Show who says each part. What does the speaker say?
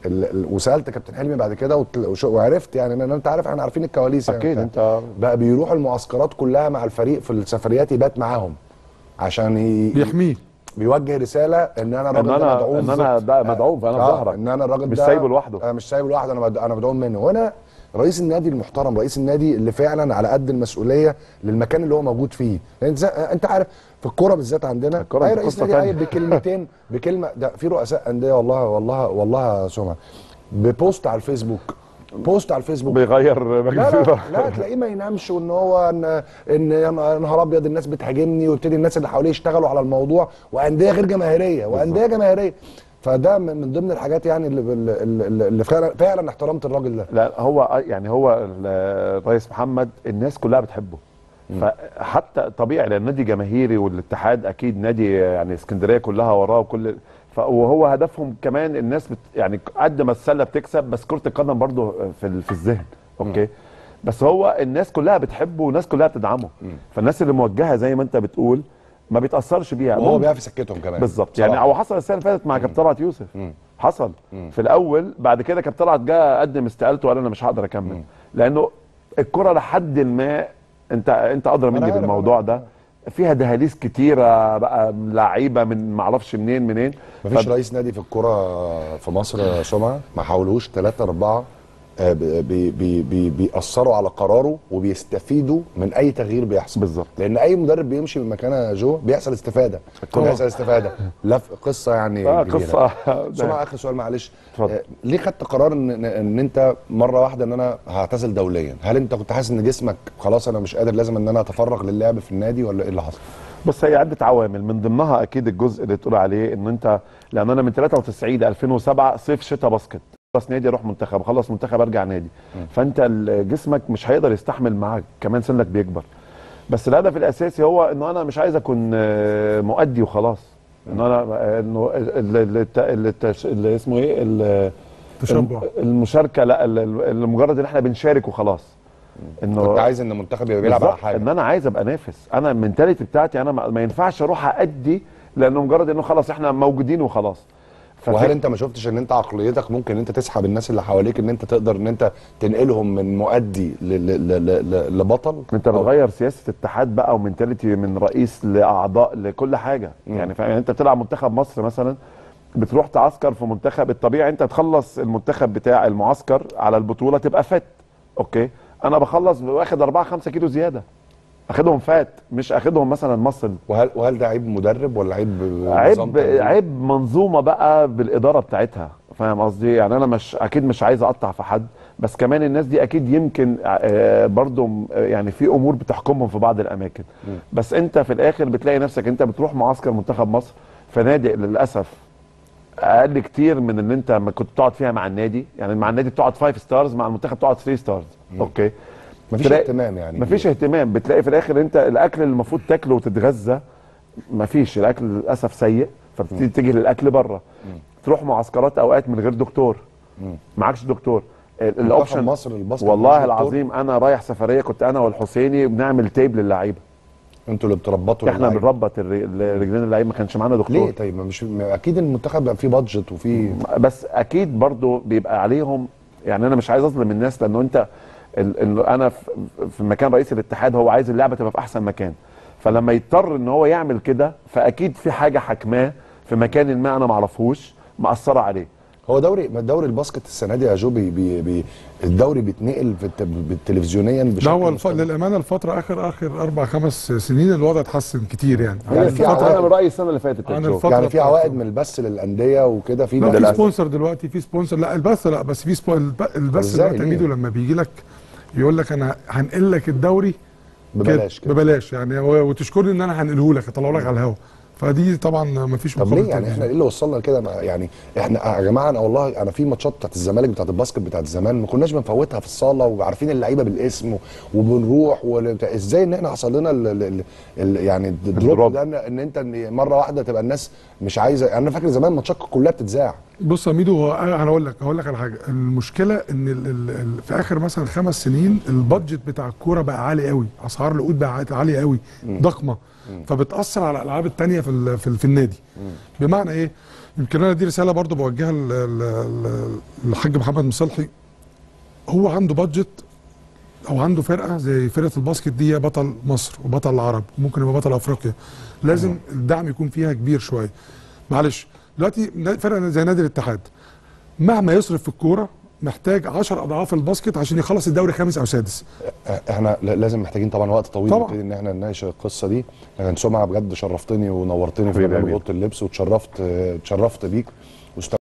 Speaker 1: ال- ال- وسالت كابتن حلمي بعد كده وت- وش- وعرفت يعني ان انت عارف احنا عارفين الكواليس يعني
Speaker 2: اكيد
Speaker 1: بتاع.
Speaker 2: انت
Speaker 1: بقى بيروح المعسكرات كلها مع الفريق في السفريات يبات معاهم عشان ي...
Speaker 3: بيحميه
Speaker 1: بيوجه رساله ان انا الراجل
Speaker 2: ان
Speaker 1: ده
Speaker 2: انا
Speaker 1: مدعوم
Speaker 2: ان انا ده مدعوم فانا في
Speaker 1: آه،
Speaker 2: ظهرك
Speaker 1: ان انا الراجل
Speaker 2: مش
Speaker 1: ده
Speaker 2: سايبه لوحده.
Speaker 1: انا مش سايبه لوحده انا مد- انا مدعوم منه وانا رئيس النادي المحترم رئيس النادي اللي فعلا على قد المسؤوليه للمكان اللي هو موجود فيه لان انت, انت عارف في الكوره بالذات عندنا
Speaker 2: الكرة
Speaker 1: اي
Speaker 2: دي
Speaker 1: رئيس
Speaker 2: قصة
Speaker 1: نادي
Speaker 2: تانية.
Speaker 1: قايل بكلمتين بكلمه ده في رؤساء انديه والله والله والله يا سمع ببوست على الفيسبوك بوست على الفيسبوك
Speaker 2: بيغير
Speaker 1: لا
Speaker 2: مجلس
Speaker 1: لا,
Speaker 2: الإدارة.
Speaker 1: لا تلاقيه ما ينامش وان هو ان ان يا نهار ابيض الناس بتهاجمني ويبتدي الناس اللي حواليه يشتغلوا على الموضوع وانديه غير جماهيريه وانديه جماهيريه فده من من ضمن الحاجات يعني اللي, اللي, اللي فعلا فعلا احترمت الراجل ده
Speaker 2: لا هو يعني هو ال- الرئيس محمد الناس كلها بتحبه فحتى طبيعي لان نادي جماهيري والاتحاد اكيد نادي يعني اسكندريه كلها وراه وكل ف- وهو هدفهم كمان الناس بت يعني قد ما السله بتكسب بس كره القدم برضو في ال- في الذهن اوكي بس هو الناس كلها بتحبه والناس كلها بتدعمه فالناس اللي موجهه زي ما انت بتقول ما بيتاثرش بيها
Speaker 1: وهو
Speaker 2: ممكن-
Speaker 1: بيعرف يسكتهم كمان
Speaker 2: بالظبط يعني
Speaker 1: بصراحة.
Speaker 2: هو حصل السنه اللي فاتت مع كابتن طلعت يوسف حصل في الاول بعد كده كابتن طلعت جه قدم استقالته وقال انا مش هقدر اكمل لانه الكره لحد ما انت انت ادرى
Speaker 1: أنا
Speaker 2: مني
Speaker 1: عارف،
Speaker 2: بالموضوع
Speaker 1: أنا
Speaker 2: ده فيها دهاليز كتيره بقى لعيبه من معرفش منين منين
Speaker 1: مفيش
Speaker 2: ف-
Speaker 1: رئيس نادي في الكوره في مصر يا سمعه ما حاولوش ثلاثه اربعه آه، بي بي بي بيأثروا على قراره وبيستفيدوا من اي تغيير بيحصل
Speaker 2: بالظبط.
Speaker 1: لان اي مدرب بيمشي من مكانه يا جو بيحصل استفاده
Speaker 3: طبعا.
Speaker 1: بيحصل استفاده لا في قصه يعني
Speaker 2: اه
Speaker 1: كبيرة.
Speaker 2: قصه
Speaker 1: سمع اخر سؤال معلش
Speaker 2: اتفضل.
Speaker 1: آه ليه خدت قرار ان ان- ان انت مره واحده ان انا هعتزل دوليا هل انت كنت حاسس ان جسمك خلاص انا مش قادر لازم ان انا اتفرغ للعب في النادي ولا ايه اللي حصل
Speaker 2: بص هي عده عوامل من ضمنها اكيد الجزء اللي تقول عليه ان انت لان انا من 93 ل 2007 صيف شتاء باسكت خلص نادي اروح منتخب اخلص منتخب ارجع نادي فانت ال- جسمك مش هيقدر يستحمل معاك كمان سنك بيكبر بس الهدف الاساسي هو انه انا مش عايز اكون آه، مؤدي وخلاص ان انا آه، انه ال- ال- الت- الت- اللي اسمه ايه ال-
Speaker 3: تشبع
Speaker 2: المشاركه لا ال- ال- مجرد ان احنا بنشارك وخلاص انه
Speaker 1: كنت عايز ان المنتخب يبقى بيلعب على
Speaker 2: بالظبط،
Speaker 1: حاجه
Speaker 2: ان انا عايز ابقى نافس انا المنتاليتي بتاعتي انا ما ما ينفعش اروح ادي لانه مجرد انه خلاص احنا موجودين وخلاص ففي-
Speaker 1: وهل انت ما شفتش ان انت عقليتك ممكن انت تسحب الناس اللي حواليك ان انت تقدر ان انت تنقلهم من مؤدي ل- ل- ل- ل- لبطل
Speaker 2: انت
Speaker 1: أو-
Speaker 2: بتغير سياسه اتحاد بقى ومنتاليتي من رئيس لاعضاء لكل حاجه يعني فاهم يعني انت بتلعب منتخب مصر مثلا بتروح تعسكر في منتخب الطبيعي انت تخلص المنتخب بتاع المعسكر على البطوله تبقى فت اوكي انا بخلص واخد 4 5 كيلو زياده اخدهم فات مش اخدهم مثلا مصل
Speaker 1: وهل وهل ده عيب مدرب ولا عيب نظام
Speaker 2: عيب
Speaker 1: تدريب؟
Speaker 2: عيب منظومه بقى بالاداره بتاعتها فاهم قصدي يعني انا مش اكيد مش عايز اقطع في حد بس كمان الناس دي اكيد يمكن آه، برضو م- آه، يعني في امور بتحكمهم في بعض الاماكن بس انت في الاخر بتلاقي نفسك انت بتروح معسكر منتخب مصر فنادق للاسف اقل كتير من ان انت ما كنت تقعد فيها مع النادي يعني مع النادي بتقعد 5 ستارز مع المنتخب تقعد 3 ستارز اوكي
Speaker 1: مفيش
Speaker 2: تلاقي-
Speaker 1: اهتمام يعني
Speaker 2: مفيش اهتمام بتلاقي في الاخر انت الاكل اللي المفروض تاكله وتتغذى مفيش الاكل للاسف سيء فبتبتدي تتجه للاكل بره تروح معسكرات اوقات من غير دكتور معكش دكتور ال-
Speaker 1: منتخب
Speaker 2: الاوبشن
Speaker 1: مصر الباسكت
Speaker 2: والله
Speaker 1: مش دكتور.
Speaker 2: العظيم انا رايح سفريه كنت انا والحسيني بنعمل تيب للعيبه
Speaker 1: انتوا اللي بتربطوا
Speaker 2: احنا
Speaker 1: اللعيبة.
Speaker 2: بنربط الر- رجلين اللعيبه ما كانش معانا دكتور
Speaker 1: ليه طيب ما مش ما اكيد المنتخب بقى فيه بادجت وفيه
Speaker 2: بس اكيد برضو بيبقى عليهم يعني انا مش عايز اظلم الناس لانه انت ال- ال- انا في- في مكان رئيس الاتحاد هو عايز اللعبه تبقى في احسن مكان فلما يضطر ان هو يعمل كده فاكيد في حاجه حكماه في مكان ما انا ما اعرفوش مأثره عليه
Speaker 1: هو دوري ما دوري الباسكت السنه دي يا جو بي بي بي الدوري بيتنقل في الت- بالتلفزيونيا بشكل
Speaker 3: ده هو الف...
Speaker 1: مستمر.
Speaker 3: للامانه الفتره اخر اخر اربع خمس سنين الوضع اتحسن كتير يعني
Speaker 1: يعني في
Speaker 3: الفترة-
Speaker 2: انا من رايي السنه اللي فاتت
Speaker 3: عن
Speaker 2: الجو.
Speaker 3: الفترة
Speaker 1: يعني في
Speaker 3: بتاعت-
Speaker 1: عوائد من البث للانديه وكده في
Speaker 3: لا في
Speaker 2: للأسف.
Speaker 3: سبونسر دلوقتي في سبونسر لا البث لا بس في سبو... الب- البث
Speaker 1: إزاي
Speaker 3: دلوقتي
Speaker 1: ليه؟
Speaker 3: ميدو لما بيجي لك يقول لك انا هنقل لك الدوري
Speaker 1: ببلاش
Speaker 3: كده
Speaker 1: كده
Speaker 3: ببلاش يعني و- وتشكرني ان انا هنقله لك اطلعه لك على الهوا فدي طبعا ما فيش
Speaker 1: طب ليه يعني احنا ايه اللي وصلنا لكده ما- يعني احنا يا جماعه انا والله انا في ماتشات بتاعت الزمالك بتاعت الباسكت بتاعت زمان ما كناش بنفوتها في الصاله وعارفين اللعيبه بالاسم و- وبنروح وبتاع. ازاي ان احنا حصل لنا ال ال ال يعني الدروب
Speaker 2: الدروب.
Speaker 1: ده ان- ان انت إن مره واحده تبقى الناس مش عايزه انا فاكر زمان ماتشات كلها بتتذاع
Speaker 3: بص يا ميدو هو انا هقول لك هقول لك على حاجه المشكله ان ال ال ال في اخر مثلا خمس سنين البادجت بتاع الكوره بقى عالي قوي اسعار العقود بقى عاليه قوي ضخمه فبتاثر على الالعاب التانية في ال في, ال في النادي بمعنى ايه يمكن انا دي رساله برضو بوجهها ل- ل- ل- للحاج محمد مصلحي هو عنده بادجت او عنده فرقه زي فرقه الباسكت دي هي بطل مصر وبطل العرب ممكن يبقى بطل افريقيا لازم الدعم يكون فيها كبير شويه معلش دلوقتي نا- فرقه زي نادي الاتحاد مهما يصرف في الكوره محتاج 10 اضعاف الباسكت عشان يخلص الدوري خامس او سادس
Speaker 1: احنا ل- لازم محتاجين طبعا وقت طويل
Speaker 3: طبعا.
Speaker 1: نبتدي ان احنا نناقش القصه دي لكن سمعه بجد شرفتني ونورتني في
Speaker 2: حبيبي
Speaker 1: برنامج
Speaker 2: أمين.
Speaker 1: اوضه اللبس وتشرفت اتشرفت بيك